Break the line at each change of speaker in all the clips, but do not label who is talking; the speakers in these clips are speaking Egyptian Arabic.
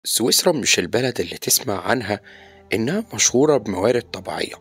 سويسرا مش البلد اللي تسمع عنها إنها مشهورة بموارد طبيعية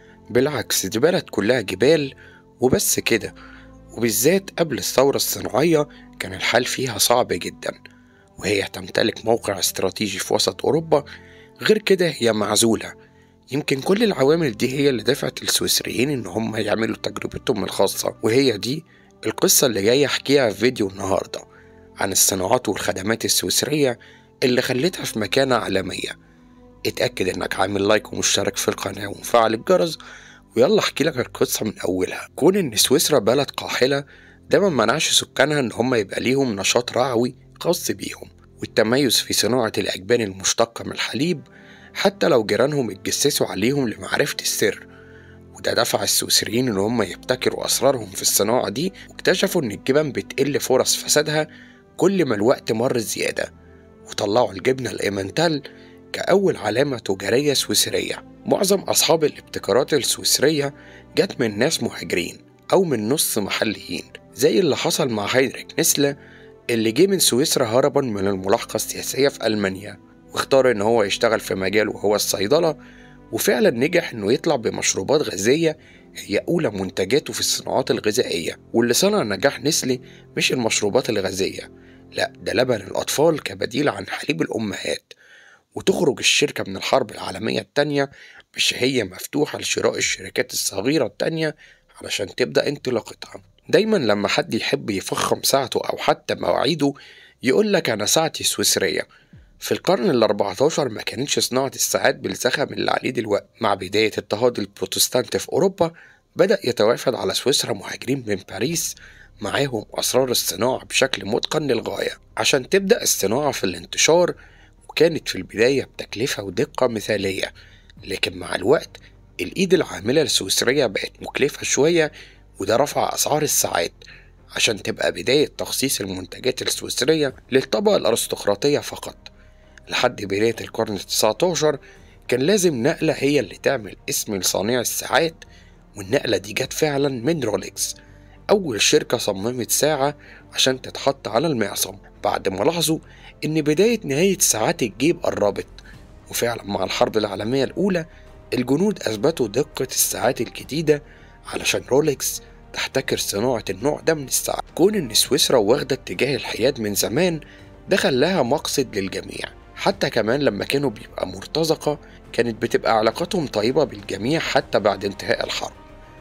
بالعكس دي بلد كلها جبال وبس كده وبالذات قبل الثورة الصناعية كان الحال فيها صعب جدا وهي تمتلك موقع استراتيجي في وسط أوروبا غير كده هي معزولة يمكن كل العوامل دي هي اللي دفعت السويسريين إن هم يعملوا تجربتهم الخاصة وهي دي القصة اللي جاي أحكيها في فيديو النهاردة عن الصناعات والخدمات السويسرية اللي خلتها في مكانة عالمية اتأكد إنك عامل لايك ومشترك في القناة ومفعل الجرس ويلا احكي لك القصة من أولها كون إن سويسرا بلد قاحلة ده ما منعش سكانها إن هم يبقى ليهم نشاط رعوي خاص بيهم والتميز في صناعة الأجبان المشتقة من الحليب حتى لو جيرانهم اتجسسوا عليهم لمعرفة السر وده دفع السويسريين إن هم يبتكروا أسرارهم في الصناعة دي واكتشفوا إن الجبن بتقل فرص فسادها كل ما الوقت مر زيادة وطلعوا الجبنة الإيمنتال كأول علامة تجارية سويسرية معظم أصحاب الابتكارات السويسرية جت من ناس مهاجرين أو من نص محليين زي اللي حصل مع هايدريك نسلة اللي جه من سويسرا هربا من الملاحقة السياسية في ألمانيا واختار إن هو يشتغل في مجال وهو الصيدلة وفعلا نجح إنه يطلع بمشروبات غازية هي أولى منتجاته في الصناعات الغذائية واللي صنع نجاح نسلي مش المشروبات الغازية لا ده لبن الأطفال كبديل عن حليب الأمهات وتخرج الشركة من الحرب العالمية التانية مش هي مفتوحة لشراء الشركات الصغيرة التانية علشان تبدأ انطلاقتها دايما لما حد يحب يفخم ساعته أو حتى مواعيده يقول لك أنا ساعتي سويسرية في القرن ال 14 ما كانتش صناعة الساعات بالزخم اللي عليه دلوقتي مع بداية اضطهاد البروتستانت في أوروبا بدأ يتوافد على سويسرا مهاجرين من باريس معاهم أسرار الصناعة بشكل متقن للغاية عشان تبدأ الصناعة في الانتشار وكانت في البداية بتكلفة ودقة مثالية لكن مع الوقت الإيد العاملة السويسرية بقت مكلفة شوية وده رفع أسعار الساعات عشان تبقى بداية تخصيص المنتجات السويسرية للطبقة الأرستقراطية فقط لحد بداية القرن التسعة عشر كان لازم نقلة هي اللي تعمل اسم لصانع الساعات والنقلة دي جت فعلا من رولكس أول شركة صممت ساعة عشان تتحط على المعصم بعد ما لاحظوا إن بداية نهاية ساعات الجيب قربت وفعلا مع الحرب العالمية الأولى الجنود أثبتوا دقة الساعات الجديدة علشان رولكس تحتكر صناعة النوع ده من الساعات كون إن سويسرا واخدة اتجاه الحياد من زمان ده خلاها مقصد للجميع حتى كمان لما كانوا بيبقى مرتزقة كانت بتبقى علاقاتهم طيبة بالجميع حتى بعد انتهاء الحرب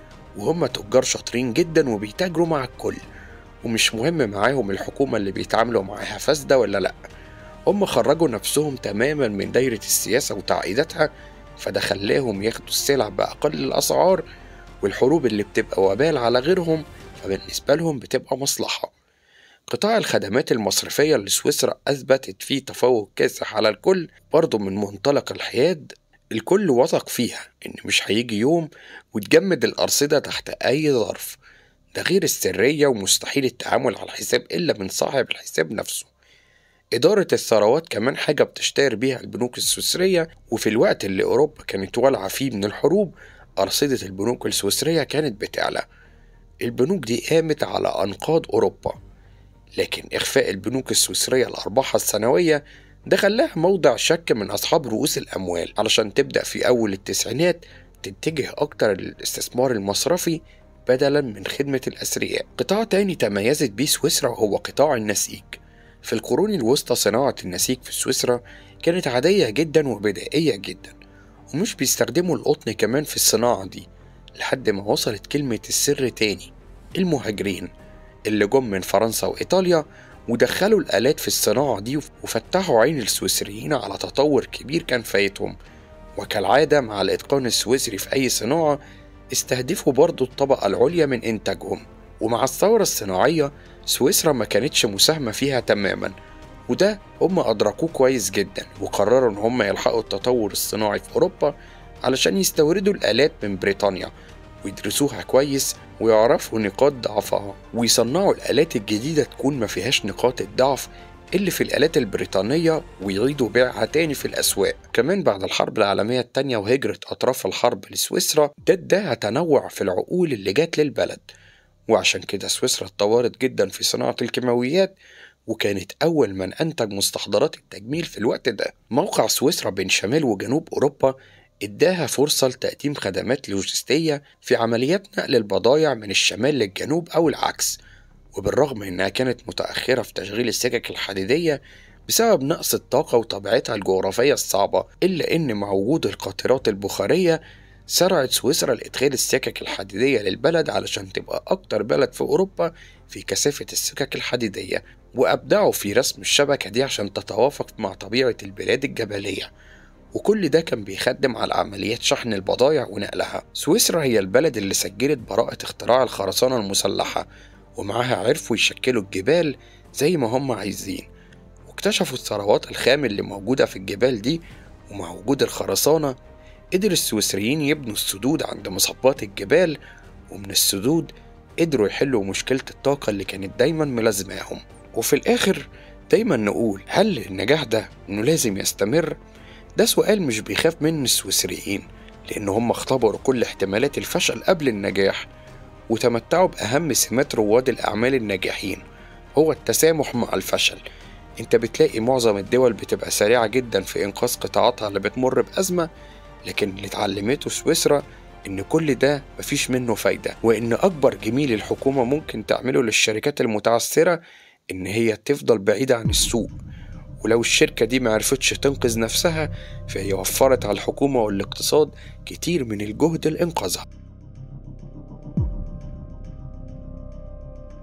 وهم تجار شاطرين جدا وبيتاجروا مع الكل ومش مهم معاهم الحكومة اللي بيتعاملوا معاها فاسدة ولا لأ هم خرجوا نفسهم تماما من دايرة السياسة وتعقيداتها فده خلاهم ياخدوا السلع بأقل الأسعار والحروب اللي بتبقى وبال على غيرهم فبالنسبة لهم بتبقى مصلحة قطاع الخدمات المصرفية لسويسرا أثبتت فيه تفوق كاسح على الكل برضه من منطلق الحياد الكل وثق فيها إن مش هيجي يوم وتجمد الأرصدة تحت أي ظرف ده غير السرية ومستحيل التعامل على الحساب إلا من صاحب الحساب نفسه إدارة الثروات كمان حاجة بتشتهر بيها البنوك السويسرية وفي الوقت اللي أوروبا كانت والعة فيه من الحروب أرصدة البنوك السويسرية كانت بتعلى البنوك دي قامت على أنقاض أوروبا لكن إخفاء البنوك السويسرية لأرباحها السنوية ده خلاها موضع شك من أصحاب رؤوس الأموال علشان تبدأ في أول التسعينات تتجه أكتر للاستثمار المصرفي بدلا من خدمة الأثرياء قطاع تاني تميزت بيه سويسرا هو قطاع النسيج في القرون الوسطى صناعة النسيج في سويسرا كانت عادية جدا وبدائية جدا ومش بيستخدموا القطن كمان في الصناعة دي لحد ما وصلت كلمة السر تاني المهاجرين اللي جم من فرنسا وإيطاليا ودخلوا الآلات في الصناعة دي وفتحوا عين السويسريين على تطور كبير كان فايتهم وكالعادة مع الإتقان السويسري في أي صناعة استهدفوا برضو الطبقة العليا من إنتاجهم ومع الثورة الصناعية سويسرا ما كانتش مساهمة فيها تماما وده هم أدركوه كويس جدا وقرروا إن هم يلحقوا التطور الصناعي في أوروبا علشان يستوردوا الآلات من بريطانيا ويدرسوها كويس ويعرفوا نقاط ضعفها ويصنعوا الآلات الجديدة تكون ما فيهاش نقاط الضعف اللي في الآلات البريطانية ويعيدوا بيعها تاني في الأسواق كمان بعد الحرب العالمية التانية وهجرة أطراف الحرب لسويسرا ده اداها تنوع في العقول اللي جات للبلد وعشان كده سويسرا اتطورت جدا في صناعة الكيماويات وكانت أول من أنتج مستحضرات التجميل في الوقت ده موقع سويسرا بين شمال وجنوب أوروبا اداها فرصة لتقديم خدمات لوجستية في عمليات نقل البضائع من الشمال للجنوب أو العكس وبالرغم إنها كانت متأخرة في تشغيل السكك الحديدية بسبب نقص الطاقة وطبيعتها الجغرافية الصعبة إلا إن مع وجود القاطرات البخارية سرعت سويسرا لإدخال السكك الحديدية للبلد علشان تبقى أكتر بلد في أوروبا في كثافة السكك الحديدية وأبدعوا في رسم الشبكة دي عشان تتوافق مع طبيعة البلاد الجبلية وكل ده كان بيخدم على عمليات شحن البضائع ونقلها سويسرا هي البلد اللي سجلت براءة اختراع الخرسانة المسلحة ومعاها عرفوا يشكلوا الجبال زي ما هم عايزين واكتشفوا الثروات الخام اللي موجودة في الجبال دي ومع وجود الخرسانة قدر السويسريين يبنوا السدود عند مصبات الجبال ومن السدود قدروا يحلوا مشكلة الطاقة اللي كانت دايما ملازماهم وفي الآخر دايما نقول هل النجاح ده إنه لازم يستمر؟ ده سؤال مش بيخاف منه السويسريين لأن هم اختبروا كل احتمالات الفشل قبل النجاح وتمتعوا بأهم سمات رواد الأعمال الناجحين هو التسامح مع الفشل انت بتلاقي معظم الدول بتبقى سريعة جدا في إنقاذ قطاعاتها اللي بتمر بأزمة لكن اللي اتعلمته سويسرا إن كل ده مفيش منه فايدة وإن أكبر جميل الحكومة ممكن تعمله للشركات المتعثرة إن هي تفضل بعيدة عن السوق ولو الشركة دي معرفتش تنقذ نفسها فهي وفرت على الحكومة والاقتصاد كتير من الجهد لإنقاذها